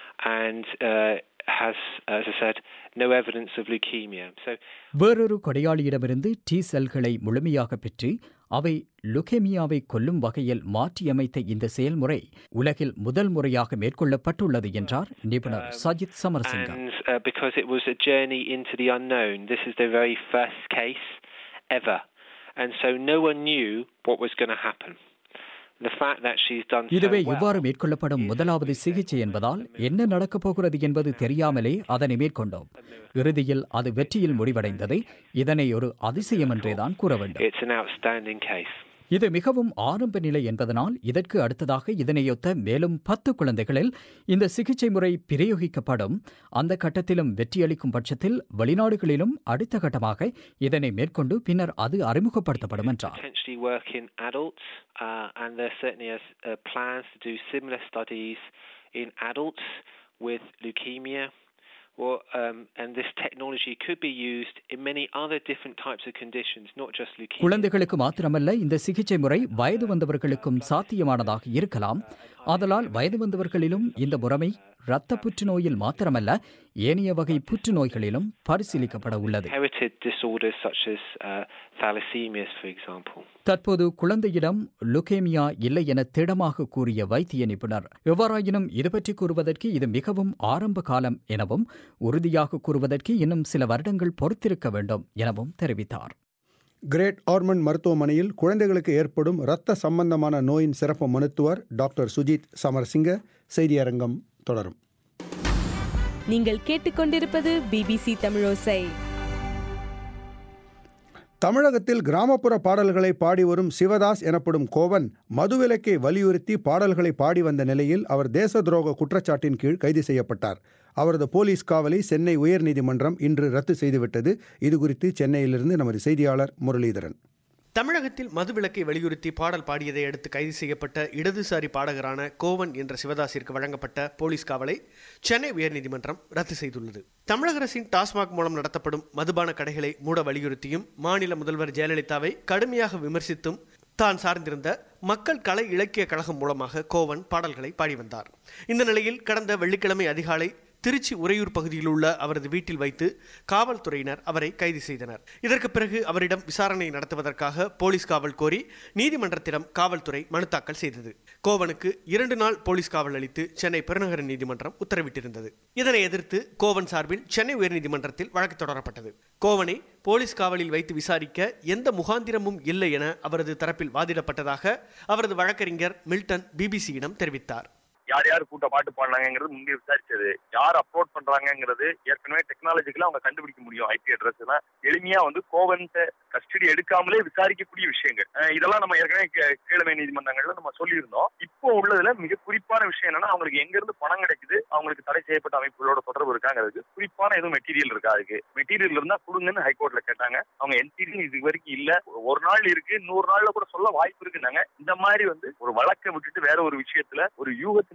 and uh, has, as I said, no evidence of leukemia. So வேறொரு கொடையாளியிடமிருந்து D செல்களை முழுமையாக பெற்று அவை லுகேமியாவை கொல்லும் வகையில் மாற்றியமைத்த இந்த செயல்முறை உலகில் முதல் முறையாக மேற்கொள்ளப்பட்டுள்ளது என்றார் நிபுணர் Sajith Samarasinghe and uh, because it was a journey into the unknown, this is the very first case ever, and so no one knew what was going to happen. The fact that she's done so இதுவே well இவ்வாறு மேற்கொள்ளப்படும் முதலாவது சிகிச்சை என்பதால் என்ன நடக்கப் போகிறது என்பது தெரியாமலே அதனை மேற்கொண்டோம் இறுதியில் அது வெற்றியில் முடிவடைந்தது இதனை ஒரு அதிசயம் என்றேதான் கூற வேண்டும் It's an outstanding case. இது மிகவும் ஆரம்ப நிலை என்பதனால் இதற்கு அடுத்ததாக இதனையொத்த மேலும் பத்து குழந்தைகளில் இந்த சிகிச்சை முறை பிரயோகிக்கப்படும் அந்த கட்டத்திலும் வெற்றியளிக்கும் பட்சத்தில் வெளிநாடுகளிலும் அடுத்த கட்டமாக இதனை மேற்கொண்டு பின்னர் அது அறிமுகப்படுத்தப்படும் என்றார் potentially work in adults, uh, and there certainly is uh, plans to do similar studies in adults with leukemia. Well, um, and this technology could be used in many other different types of conditions, not just leukemia. குழந்தைகளுக்கு மாத்திரமல்ல இந்த சிகிச்சை முறை வயது வந்தவர்களுக்கும் சாத்தியமானதாக இருக்கலாம் ஆதலால் வயது வந்தவர்களிலும் இந்த முறைமை இரத்த புற்றுநோயில் மாத்திரமல்ல ஏனைய வகை புற்றுநோய்களிலும் பரிசீலிக்கப்பட உள்ளது Inherited disorders such as uh, thalassemias, for example. தற்போது குழந்தையிடம் லுகேமியா இல்லை என திடமாக கூறிய வைத்திய நிபுணர் எவ்வாறாயினும் இது பற்றி கூறுவதற்கு இது மிகவும் ஆரம்ப காலம் எனவும் உறுதியாக கூறுவதற்கு இன்னும் சில வருடங்கள் பொறுத்திருக்க வேண்டும் எனவும் தெரிவித்தார் கிரேட் ஆர்மண்ட் மருத்துவமனையில் குழந்தைகளுக்கு ஏற்படும் இரத்த சம்பந்தமான நோயின் சிறப்பு மருத்துவர் டாக்டர் சுஜித் சமரசிங்க செய்தியரங்கம் தொடரும் நீங்கள் கேட்டுக்கொண்டிருப்பது பிபிசி தமிழோசை தமிழகத்தில் கிராமப்புற பாடல்களை பாடி வரும் சிவதாஸ் எனப்படும் கோவன் மதுவிலக்கை வலியுறுத்தி பாடல்களை பாடி வந்த நிலையில் அவர் தேச துரோக குற்றச்சாட்டின் கீழ் கைது செய்யப்பட்டார் அவரது போலீஸ் காவலை சென்னை உயர்நீதிமன்றம் இன்று ரத்து செய்துவிட்டது இதுகுறித்து சென்னையிலிருந்து நமது செய்தியாளர் முரளிதரன் தமிழகத்தில் மதுவிலக்கை வலியுறுத்தி பாடல் பாடியதை அடுத்து கைது செய்யப்பட்ட இடதுசாரி பாடகரான கோவன் என்ற சிவதாசிற்கு வழங்கப்பட்ட போலீஸ் காவலை சென்னை உயர்நீதிமன்றம் ரத்து செய்துள்ளது தமிழக அரசின் டாஸ்மாக் மூலம் நடத்தப்படும் மதுபான கடைகளை மூட வலியுறுத்தியும் மாநில முதல்வர் ஜெயலலிதாவை கடுமையாக விமர்சித்தும் தான் சார்ந்திருந்த மக்கள் கலை இலக்கிய கழகம் மூலமாக கோவன் பாடல்களை பாடி வந்தார் இந்த நிலையில் கடந்த வெள்ளிக்கிழமை அதிகாலை திருச்சி உறையூர் பகுதியில் உள்ள அவரது வீட்டில் வைத்து காவல்துறையினர் அவரை கைது செய்தனர் இதற்கு பிறகு அவரிடம் விசாரணை நடத்துவதற்காக போலீஸ் காவல் கோரி நீதிமன்றத்திடம் காவல்துறை மனு தாக்கல் செய்தது கோவனுக்கு இரண்டு நாள் போலீஸ் காவல் அளித்து சென்னை பெருநகர நீதிமன்றம் உத்தரவிட்டிருந்தது இதனை எதிர்த்து கோவன் சார்பில் சென்னை உயர்நீதிமன்றத்தில் வழக்கு தொடரப்பட்டது கோவனை போலீஸ் காவலில் வைத்து விசாரிக்க எந்த முகாந்திரமும் இல்லை என அவரது தரப்பில் வாதிடப்பட்டதாக அவரது வழக்கறிஞர் மில்டன் பிபிசியிடம் தெரிவித்தார் யார் யார் கூட்ட பாட்டு பாடினாங்கிறது முன்பே விசாரிச்சது யார் அப்லோட் பண்றாங்கிறது ஏற்கனவே டெக்னாலஜிக்கெல்லாம் அவங்க கண்டுபிடிக்க முடியும் ஐபி அட்ரஸ் எல்லாம் எளிமையா வந்து கோவன்ட்ட கஸ்டடி எடுக்காமலே விசாரிக்கக்கூடிய விஷயங்கள் அஹ் இதெல்லாம் நம்ம ஏற்கனவே கீ- கீழமை நீதிமன்றங்கள்ல நம்ம சொல்லியிருந்தோம் இப்போ உள்ளதுல மிக குறிப்பான விஷயம் என்னன்னா அவங்களுக்கு எங்க இருந்து பணம் கிடைக்குது அவங்களுக்கு தடை செய்யப்பட்ட அமைப்புகளோட தொடர்பு இருக்காங்கிறதுக்கு குறிப்பான எதுவும் மெட்டீரியல் இருக்கா அதுக்கு மெட்டீரியல் இருந்தா கொடுங்கன்னு ஹைகோர்ட்ல கேட்டாங்க அவங்க என்டிரியல் இது வரைக்கும் இல்ல ஒரு நாள் இருக்கு நூறு நாள்ல கூட சொல்ல வாய்ப்பு இருக்குன்னாங்க இந்த மாதிரி வந்து ஒரு வழக்கை விட்டுட்டு வேற ஒரு விஷயத்துல ஒரு யூகத்தின்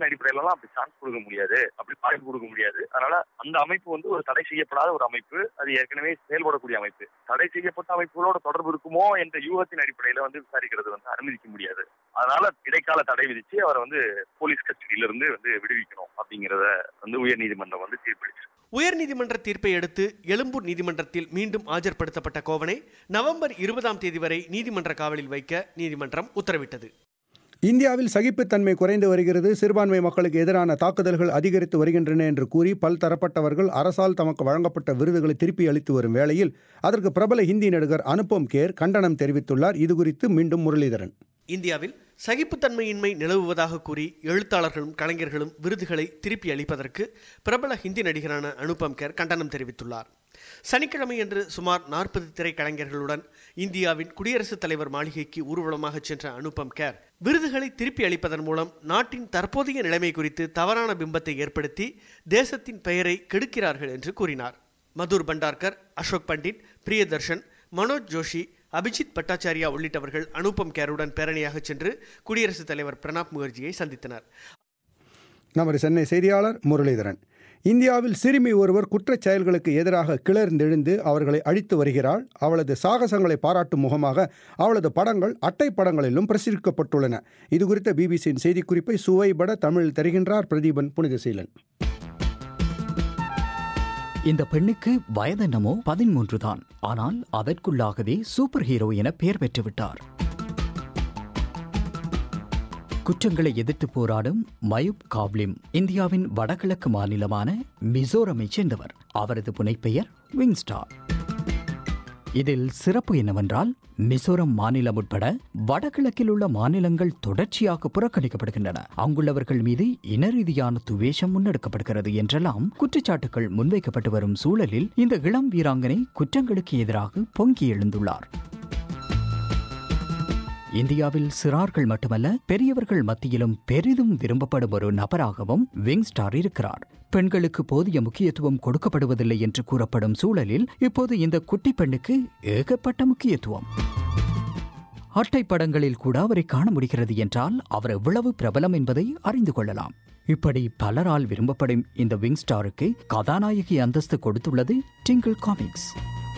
யூகத்தின் அடிப்படையில எல்லாம் அப்படி சான்ஸ் கொடுக்க முடியாது அப்படி வாய்ப்பு கொடுக்க முடியாது அதனால அந்த அமைப்பு வந்து ஒரு தடை செய்யப்படாத ஒரு அமைப்பு அது ஏற்கனவே செயல்படக்கூடிய அமைப்பு தடை செய்யப்பட்ட அமைப்புகளோட தொடர்பு இருக்குமோ என்ற யூகத்தின் அடிப்படையில வந்து விசாரிக்கிறது வந்து அனுமதிக்க முடியாது அதனால இடைக்கால தடை விதிச்சு அவரை வந்து போலீஸ் கஸ்டடியில இருந்து வந்து விடுவிக்கணும் அப்படிங்கறத வந்து உயர் நீதிமன்றம் வந்து தீர்ப்பளிச்சு உயர்நீதிமன்ற தீர்ப்பை அடுத்து எழும்பூர் நீதிமன்றத்தில் மீண்டும் ஆஜர்படுத்தப்பட்ட கோவனை நவம்பர் இருபதாம் தேதி வரை நீதிமன்ற காவலில் வைக்க நீதிமன்றம் உத்தரவிட்டது இந்தியாவில் சகிப்புத்தன்மை குறைந்து வருகிறது சிறுபான்மை மக்களுக்கு எதிரான தாக்குதல்கள் அதிகரித்து வருகின்றன என்று கூறி பல்தரப்பட்டவர்கள் அரசால் தமக்கு வழங்கப்பட்ட விருதுகளை திருப்பி அளித்து வரும் வேளையில் அதற்கு பிரபல ஹிந்தி நடிகர் அனுபம் கேர் கண்டனம் தெரிவித்துள்ளார் இதுகுறித்து மீண்டும் முரளிதரன் இந்தியாவில் சகிப்புத்தன்மையின்மை நிலவுவதாக கூறி எழுத்தாளர்களும் கலைஞர்களும் விருதுகளை திருப்பி அளிப்பதற்கு பிரபல ஹிந்தி நடிகரான அனுபம் கேர் கண்டனம் தெரிவித்துள்ளார் சனிக்கிழமையன்று சுமார் நாற்பது திரைக்கலைஞர்களுடன் இந்தியாவின் குடியரசுத் தலைவர் மாளிகைக்கு ஊர்வலமாக சென்ற அனுபம் கேர் விருதுகளை திருப்பி அளிப்பதன் மூலம் நாட்டின் தற்போதைய நிலைமை குறித்து தவறான பிம்பத்தை ஏற்படுத்தி தேசத்தின் பெயரை கெடுக்கிறார்கள் என்று கூறினார் மதுர் பண்டார்கர் அசோக் பண்டிட் பிரியதர்ஷன் மனோஜ் ஜோஷி அபிஜித் பட்டாச்சாரியா உள்ளிட்டவர்கள் அனுபம் கேருடன் பேரணியாக சென்று குடியரசுத் தலைவர் பிரணாப் முகர்ஜியை சந்தித்தனர் நமது சென்னை செய்தியாளர் முரளிதரன் இந்தியாவில் சிறுமி ஒருவர் குற்றச் செயல்களுக்கு எதிராக கிளர்ந்தெழுந்து அவர்களை அழித்து வருகிறாள் அவளது சாகசங்களை பாராட்டும் முகமாக அவளது படங்கள் அட்டை படங்களிலும் பிரசுரிக்கப்பட்டுள்ளன இது குறித்த பிபிசியின் செய்திக்குறிப்பை சுவைபட தமிழில் தருகின்றார் பிரதீபன் புனிதசீலன் இந்த பெண்ணுக்கு வயதென்னமோ பதிமூன்று தான் ஆனால் அதற்குள்ளாகவே சூப்பர் ஹீரோ என பெயர் பெற்றுவிட்டார் குற்றங்களை எதிர்த்து போராடும் மயூப் காவ்லிம் இந்தியாவின் வடகிழக்கு மாநிலமான மிசோரமை சேர்ந்தவர் அவரது புனைப்பெயர் விங்ஸ்டார் இதில் சிறப்பு என்னவென்றால் மிசோரம் மாநிலம் உட்பட வடகிழக்கில் உள்ள மாநிலங்கள் தொடர்ச்சியாக புறக்கணிக்கப்படுகின்றன அங்குள்ளவர்கள் மீது இன ரீதியான துவேஷம் முன்னெடுக்கப்படுகிறது என்றெல்லாம் குற்றச்சாட்டுகள் முன்வைக்கப்பட்டு வரும் சூழலில் இந்த இளம் வீராங்கனை குற்றங்களுக்கு எதிராக பொங்கி எழுந்துள்ளார் இந்தியாவில் சிறார்கள் மட்டுமல்ல பெரியவர்கள் மத்தியிலும் பெரிதும் விரும்பப்படும் ஒரு நபராகவும் விங் ஸ்டார் இருக்கிறார் பெண்களுக்கு போதிய முக்கியத்துவம் கொடுக்கப்படுவதில்லை என்று கூறப்படும் சூழலில் இப்போது இந்த குட்டி பெண்ணுக்கு ஏகப்பட்ட முக்கியத்துவம் அட்டை படங்களில் கூட அவரை காண முடிகிறது என்றால் அவர் எவ்வளவு பிரபலம் என்பதை அறிந்து கொள்ளலாம் இப்படி பலரால் விரும்பப்படும் இந்த விங் ஸ்டாருக்கு கதாநாயகி அந்தஸ்து கொடுத்துள்ளது டிங்கிள் காமிக்ஸ்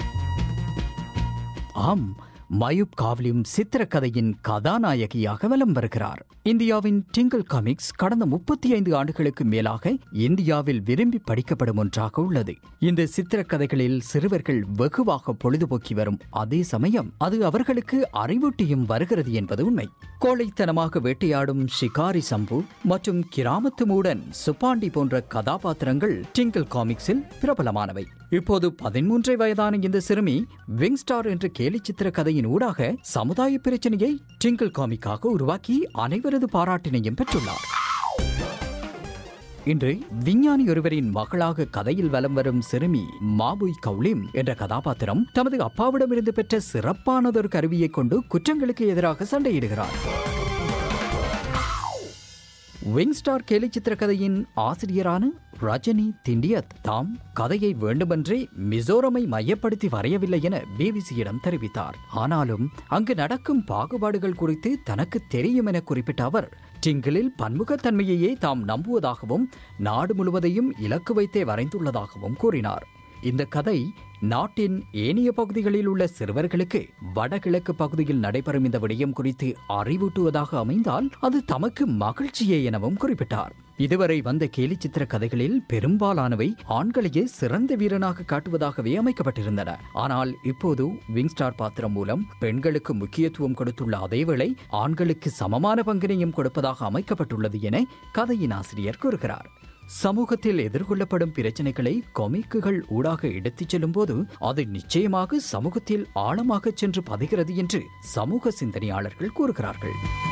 ஆம் மயூப் காவ்லிம் சித்திரக்கதையின் கதாநாயகியாக வலம் வருகிறார் இந்தியாவின் டிங்கிள் காமிக்ஸ் கடந்த முப்பத்தி ஐந்து ஆண்டுகளுக்கு மேலாக இந்தியாவில் விரும்பி படிக்கப்படும் ஒன்றாக உள்ளது இந்த சித்திரக்கதைகளில் சிறுவர்கள் வெகுவாக பொழுதுபோக்கி வரும் அதே சமயம் அது அவர்களுக்கு அறிவூட்டியும் வருகிறது என்பது உண்மை கோழைத்தனமாக வேட்டையாடும் ஷிகாரி சம்பு மற்றும் கிராமத்து மூடன் சுப்பாண்டி போன்ற கதாபாத்திரங்கள் டிங்கிள் காமிக்ஸில் பிரபலமானவை இப்போது பதிமூன்றை வயதான இந்த சிறுமி விங்ஸ்டார் என்ற கேலி சித்திர கதையின் ஊடாக சமுதாய பிரச்சனையை டிங்கிள் காமிக்காக உருவாக்கி அனைவரது பாராட்டினையும் பெற்றுள்ளார் இன்று விஞ்ஞானி ஒருவரின் மகளாக கதையில் வலம் வரும் சிறுமி மாபுய் கவுலிம் என்ற கதாபாத்திரம் தமது அப்பாவிடமிருந்து பெற்ற சிறப்பானதொரு கருவியை கொண்டு குற்றங்களுக்கு எதிராக சண்டையிடுகிறார் விங்ஸ்டார் கேலி சித்திரக்கதையின் ஆசிரியரான ரஜினி திண்டியத் தாம் கதையை வேண்டுமென்றே மிசோரமை மையப்படுத்தி வரையவில்லை என பிபிசியிடம் தெரிவித்தார் ஆனாலும் அங்கு நடக்கும் பாகுபாடுகள் குறித்து தனக்கு தெரியும் என குறிப்பிட்ட அவர் டிங்கிளில் பன்முகத்தன்மையையே தாம் நம்புவதாகவும் நாடு முழுவதையும் இலக்கு வைத்தே வரைந்துள்ளதாகவும் கூறினார் இந்த கதை நாட்டின் ஏனைய பகுதிகளில் உள்ள சிறுவர்களுக்கு வடகிழக்கு பகுதியில் நடைபெறும் இந்த விடயம் குறித்து அறிவூட்டுவதாக அமைந்தால் அது தமக்கு மகிழ்ச்சியே எனவும் குறிப்பிட்டார் இதுவரை வந்த கேலி சித்திர கதைகளில் பெரும்பாலானவை ஆண்களையே சிறந்த வீரனாக காட்டுவதாகவே அமைக்கப்பட்டிருந்தன ஆனால் இப்போது விங்ஸ்டார் பாத்திரம் மூலம் பெண்களுக்கு முக்கியத்துவம் கொடுத்துள்ள அதேவேளை ஆண்களுக்கு சமமான பங்கினையும் கொடுப்பதாக அமைக்கப்பட்டுள்ளது என கதையின் ஆசிரியர் கூறுகிறார் சமூகத்தில் எதிர்கொள்ளப்படும் பிரச்சனைகளை கொமிக்குகள் ஊடாக எடுத்துச் செல்லும் போது அது நிச்சயமாக சமூகத்தில் ஆழமாக சென்று பதிகிறது என்று சமூக சிந்தனையாளர்கள் கூறுகிறார்கள்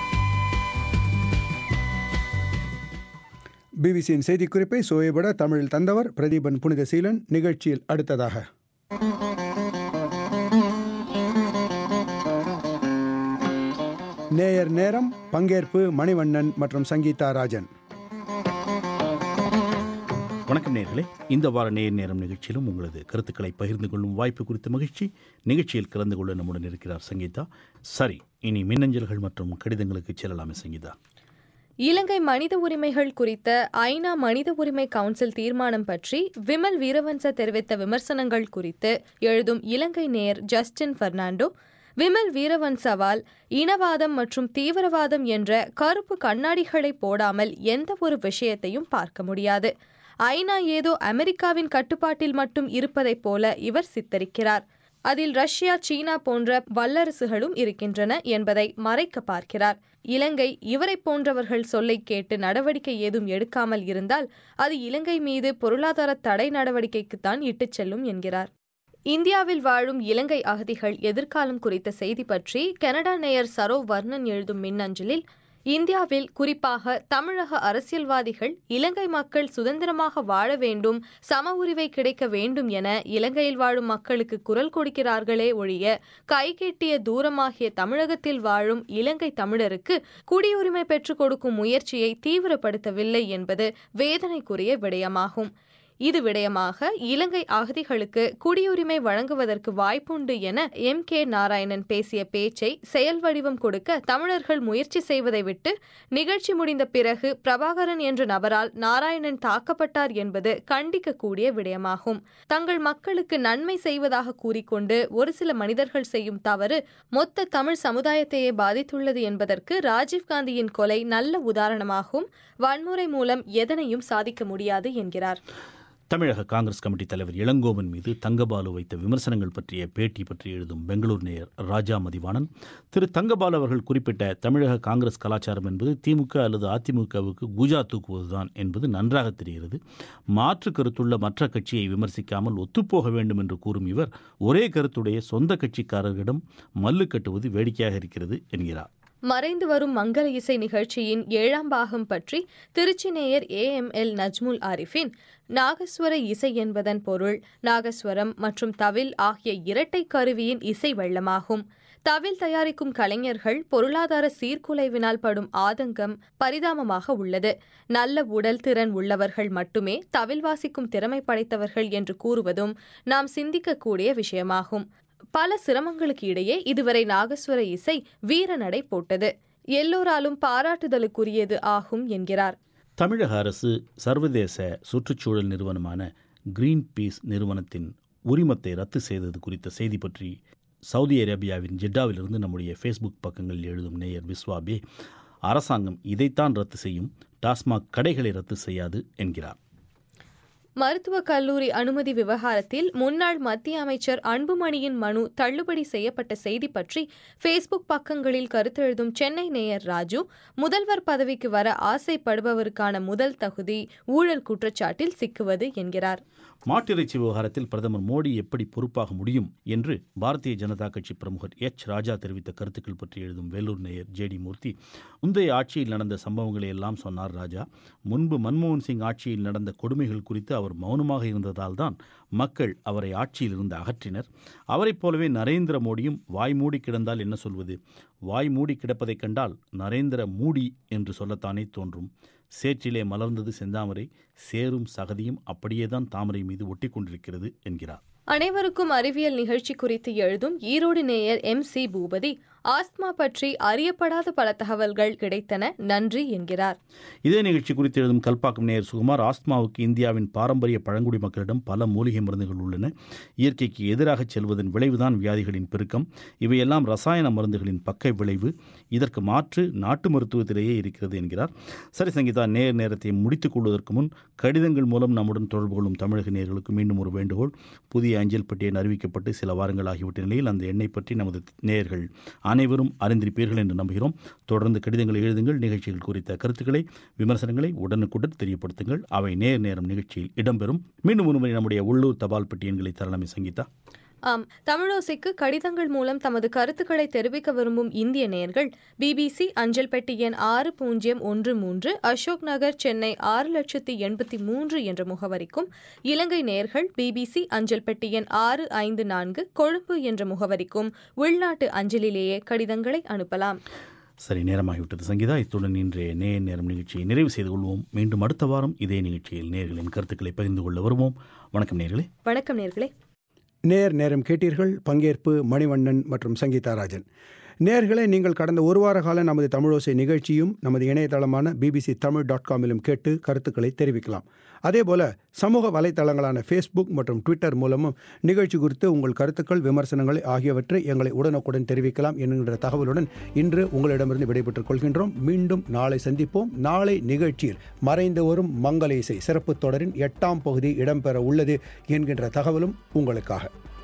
பிபிசியின் செய்திக்குறிப்பை சுவைபட தமிழில் தந்தவர் பிரதீபன் புனிதசீலன் நிகழ்ச்சியில் அடுத்ததாக நேயர் நேரம் பங்கேற்பு மணிவண்ணன் மற்றும் சங்கீதா ராஜன் வணக்கம் நேர்களே இந்த வார நேர் நேரம் நிகழ்ச்சியிலும் உங்களது கருத்துக்களை பகிர்ந்து கொள்ளும் வாய்ப்பு குறித்த மகிழ்ச்சி நிகழ்ச்சியில் கலந்து கொள்ள நம்முடன் இருக்கிறார் சங்கீதா சரி இனி மின்னஞ்சல்கள் மற்றும் கடிதங்களுக்கு செல்லலாமே சங்கீதா இலங்கை மனித உரிமைகள் குறித்த ஐநா மனித உரிமை கவுன்சில் தீர்மானம் பற்றி விமல் வீரவன்ச தெரிவித்த விமர்சனங்கள் குறித்து எழுதும் இலங்கை நேயர் ஜஸ்டின் பெர்னாண்டோ விமல் வீரவன்சவால் இனவாதம் மற்றும் தீவிரவாதம் என்ற கருப்பு கண்ணாடிகளை போடாமல் எந்த ஒரு விஷயத்தையும் பார்க்க முடியாது ஐநா ஏதோ அமெரிக்காவின் கட்டுப்பாட்டில் மட்டும் இருப்பதைப் போல இவர் சித்தரிக்கிறார் அதில் ரஷ்யா சீனா போன்ற வல்லரசுகளும் இருக்கின்றன என்பதை மறைக்க பார்க்கிறார் இலங்கை இவரை போன்றவர்கள் சொல்லை கேட்டு நடவடிக்கை ஏதும் எடுக்காமல் இருந்தால் அது இலங்கை மீது பொருளாதார தடை நடவடிக்கைக்குத்தான் இட்டுச் செல்லும் என்கிறார் இந்தியாவில் வாழும் இலங்கை அகதிகள் எதிர்காலம் குறித்த செய்தி பற்றி கனடா நேயர் சரோ வர்ணன் எழுதும் மின்னஞ்சலில் இந்தியாவில் குறிப்பாக தமிழக அரசியல்வாதிகள் இலங்கை மக்கள் சுதந்திரமாக வாழ வேண்டும் சம உரிமை கிடைக்க வேண்டும் என இலங்கையில் வாழும் மக்களுக்கு குரல் கொடுக்கிறார்களே ஒழிய கைகெட்டிய தூரமாகிய தமிழகத்தில் வாழும் இலங்கை தமிழருக்கு குடியுரிமை பெற்றுக் கொடுக்கும் முயற்சியை தீவிரப்படுத்தவில்லை என்பது வேதனைக்குரிய விடயமாகும் இது விடயமாக இலங்கை அகதிகளுக்கு குடியுரிமை வழங்குவதற்கு வாய்ப்புண்டு என எம் கே நாராயணன் பேசிய பேச்சை செயல் வடிவம் கொடுக்க தமிழர்கள் முயற்சி செய்வதை விட்டு நிகழ்ச்சி முடிந்த பிறகு பிரபாகரன் என்ற நபரால் நாராயணன் தாக்கப்பட்டார் என்பது கண்டிக்கக்கூடிய விடயமாகும் தங்கள் மக்களுக்கு நன்மை செய்வதாக கூறிக்கொண்டு ஒரு சில மனிதர்கள் செய்யும் தவறு மொத்த தமிழ் சமுதாயத்தையே பாதித்துள்ளது என்பதற்கு ராஜீவ்காந்தியின் கொலை நல்ல உதாரணமாகும் வன்முறை மூலம் எதனையும் சாதிக்க முடியாது என்கிறார் தமிழக காங்கிரஸ் கமிட்டி தலைவர் இளங்கோவன் மீது தங்கபாலு வைத்த விமர்சனங்கள் பற்றிய பேட்டி பற்றி எழுதும் பெங்களூர் நேயர் ராஜா மதிவாணன் திரு தங்கபாலு அவர்கள் குறிப்பிட்ட தமிழக காங்கிரஸ் கலாச்சாரம் என்பது திமுக அல்லது அதிமுகவுக்கு குஜா தூக்குவதுதான் என்பது நன்றாக தெரிகிறது மாற்று கருத்துள்ள மற்ற கட்சியை விமர்சிக்காமல் ஒத்துப்போக வேண்டும் என்று கூறும் இவர் ஒரே கருத்துடைய சொந்த கட்சிக்காரர்களிடம் மல்லு கட்டுவது வேடிக்கையாக இருக்கிறது என்கிறார் மறைந்து வரும் மங்கள இசை நிகழ்ச்சியின் ஏழாம் பாகம் பற்றி திருச்சி நேயர் A M L Najmul Arifin நாகஸ்வர இசை என்பதன் பொருள் நாகஸ்வரம் மற்றும் தவில் ஆகிய இரட்டை கருவியின் இசை வெள்ளமாகும் தவில் தயாரிக்கும் கலைஞர்கள் பொருளாதார சீர்குலைவினால் படும் ஆதங்கம் பரிதாபமாக உள்ளது நல்ல உடல் திறன் உள்ளவர்கள் மட்டுமே தவில் வாசிக்கும் திறமை படைத்தவர்கள் என்று கூறுவதும் நாம் சிந்திக்கக்கூடிய விஷயமாகும் பல சிரமங்களுக்கு இடையே இதுவரை நாகஸ்வர இசை வீரநடை போட்டது எல்லோராலும் பாராட்டுதலுக்குரியது ஆகும் என்கிறார் தமிழக அரசு சர்வதேச சுற்றுச்சூழல் நிறுவனமான கிரீன் பீஸ் நிறுவனத்தின் உரிமத்தை ரத்து செய்தது குறித்த செய்தி பற்றி சவுதி அரேபியாவின் ஜெட்டாவிலிருந்து நம்முடைய ஃபேஸ்புக் பக்கங்களில் எழுதும் நேயர் விஸ்வாபே அரசாங்கம் இதைத்தான் ரத்து செய்யும் டாஸ்மாக் கடைகளை ரத்து செய்யாது என்கிறார் மருத்துவக் கல்லூரி அனுமதி விவகாரத்தில் முன்னாள் மத்திய அமைச்சர் அன்புமணியின் மனு தள்ளுபடி செய்யப்பட்ட செய்தி பற்றி ஃபேஸ்புக் பக்கங்களில் கருத்தெழுதும் சென்னை நேயர் ராஜு முதல்வர் பதவிக்கு வர ஆசைப்படுபவருக்கான முதல் தகுதி ஊழல் குற்றச்சாட்டில் சிக்குவது என்கிறார் மாட்டிறைச்சி விவகாரத்தில் பிரதமர் மோடி எப்படி பொறுப்பாக முடியும் என்று பாரதிய ஜனதா கட்சி பிரமுகர் எச் ராஜா தெரிவித்த கருத்துக்கள் பற்றி எழுதும் வேலூர் நேயர் ஜே டி மூர்த்தி முந்தைய ஆட்சியில் நடந்த சம்பவங்களை எல்லாம் சொன்னார் ராஜா முன்பு மன்மோகன் சிங் ஆட்சியில் நடந்த கொடுமைகள் குறித்து அவர் மௌனமாக இருந்ததால் தான் மக்கள் அவரை ஆட்சியில் இருந்து அகற்றினர் அவரைப் போலவே நரேந்திர மோடியும் வாய் மூடி கிடந்தால் என்ன சொல்வது வாய் மூடி கிடப்பதைக் கண்டால் நரேந்திர மூடி என்று சொல்லத்தானே தோன்றும் சேற்றிலே மலர்ந்தது செந்தாமரை சேரும் சகதியும் அப்படியேதான் தாமரை மீது ஒட்டி கொண்டிருக்கிறது என்கிறார் அனைவருக்கும் அறிவியல் நிகழ்ச்சி குறித்து எழுதும் ஈரோடு நேயர் எம் சி பூபதி ஆஸ்துமா பற்றி அறியப்படாத பல தகவல்கள் கிடைத்தன நன்றி என்கிறார் இதே நிகழ்ச்சி குறித்து எழுதும் கல்பாக்கம் நேயர் சுகுமார் ஆஸ்துமாவுக்கு இந்தியாவின் பாரம்பரிய பழங்குடி மக்களிடம் பல மூலிகை மருந்துகள் உள்ளன இயற்கைக்கு எதிராக செல்வதன் விளைவுதான் வியாதிகளின் பெருக்கம் இவையெல்லாம் ரசாயன மருந்துகளின் பக்க விளைவு இதற்கு மாற்று நாட்டு மருத்துவத்திலேயே இருக்கிறது என்கிறார் சரி சங்கீதா நேர் நேரத்தை முடித்துக் கொள்வதற்கு முன் கடிதங்கள் மூலம் நம்முடன் தொடர்பு கொள்ளும் தமிழக நேர்களுக்கு மீண்டும் ஒரு வேண்டுகோள் புதிய அஞ்சல் பட்டியல் அறிவிக்கப்பட்டு சில வாரங்கள் ஆகிவிட்ட நிலையில் அந்த எண்ணை பற்றி நமது நேயர்கள் அனைவரும் அறிந்திருப்பீர்கள் என்று நம்புகிறோம் தொடர்ந்து கடிதங்களை எழுதுங்கள் நிகழ்ச்சிகள் குறித்த கருத்துக்களை விமர்சனங்களை உடனுக்குடன் தெரியப்படுத்துங்கள் அவை நேர் நேரம் நிகழ்ச்சியில் இடம்பெறும் மீண்டும் ஒருமுறை நம்முடைய உள்ளூர் தபால் பெட்டி எண்களை தரலாமே சங்கீதா ஆம் தமிழோசைக்கு கடிதங்கள் மூலம் தமது கருத்துக்களை தெரிவிக்க விரும்பும் இந்திய நேயர்கள் பிபிசி அஞ்சல் பெட்டி எண் ஆறு பூஜ்ஜியம் ஒன்று மூன்று அசோக் நகர் சென்னை ஆறு லட்சத்தி எண்பத்தி மூன்று என்ற முகவரிக்கும் இலங்கை நேயர்கள் பிபிசி அஞ்சல் பெட்டி எண் ஆறு ஐந்து நான்கு கொழும்பு என்ற முகவரிக்கும் உள்நாட்டு அஞ்சலிலேயே கடிதங்களை அனுப்பலாம் சரி நேரமாகிவிட்டது சங்கீதா இத்துடன் இன்றைய நேய நேரம் நிகழ்ச்சியை நிறைவு செய்து கொள்வோம் மீண்டும் அடுத்த வாரம் இதே நிகழ்ச்சியில் நேர்களின் கருத்துக்களை பகிர்ந்து கொள்ள வருவோம் வணக்கம் நேர்களே வணக்கம் நேர்களே நேர் நேரம் கேட்டீர்கள் பங்கேற்பு மணிவண்ணன் மற்றும் சங்கீதா ராஜன் நேர்களை நீங்கள் கடந்த ஒரு வார கால நமது தமிழோசை நிகழ்ச்சியும் நமது இணையதளமான பிபிசி தமிழ் டாட் காமிலும் கேட்டு கருத்துக்களை தெரிவிக்கலாம் அதேபோல சமூக வலைத்தளங்களான ஃபேஸ்புக் மற்றும் ட்விட்டர் மூலமும் நிகழ்ச்சி குறித்து உங்கள் கருத்துக்கள் விமர்சனங்கள் ஆகியவற்றை எங்களை உடனுக்குடன் தெரிவிக்கலாம் என்கின்ற தகவலுடன் இன்று உங்களிடமிருந்து விடைபெற்றுக் கொள்கின்றோம் மீண்டும் நாளை சந்திப்போம் நாளை நிகழ்ச்சியில் மறைந்து வரும் மங்கள இசை சிறப்பு தொடரின் எட்டாம் பகுதி இடம்பெற உள்ளது என்கின்ற தகவலும் உங்களுக்காக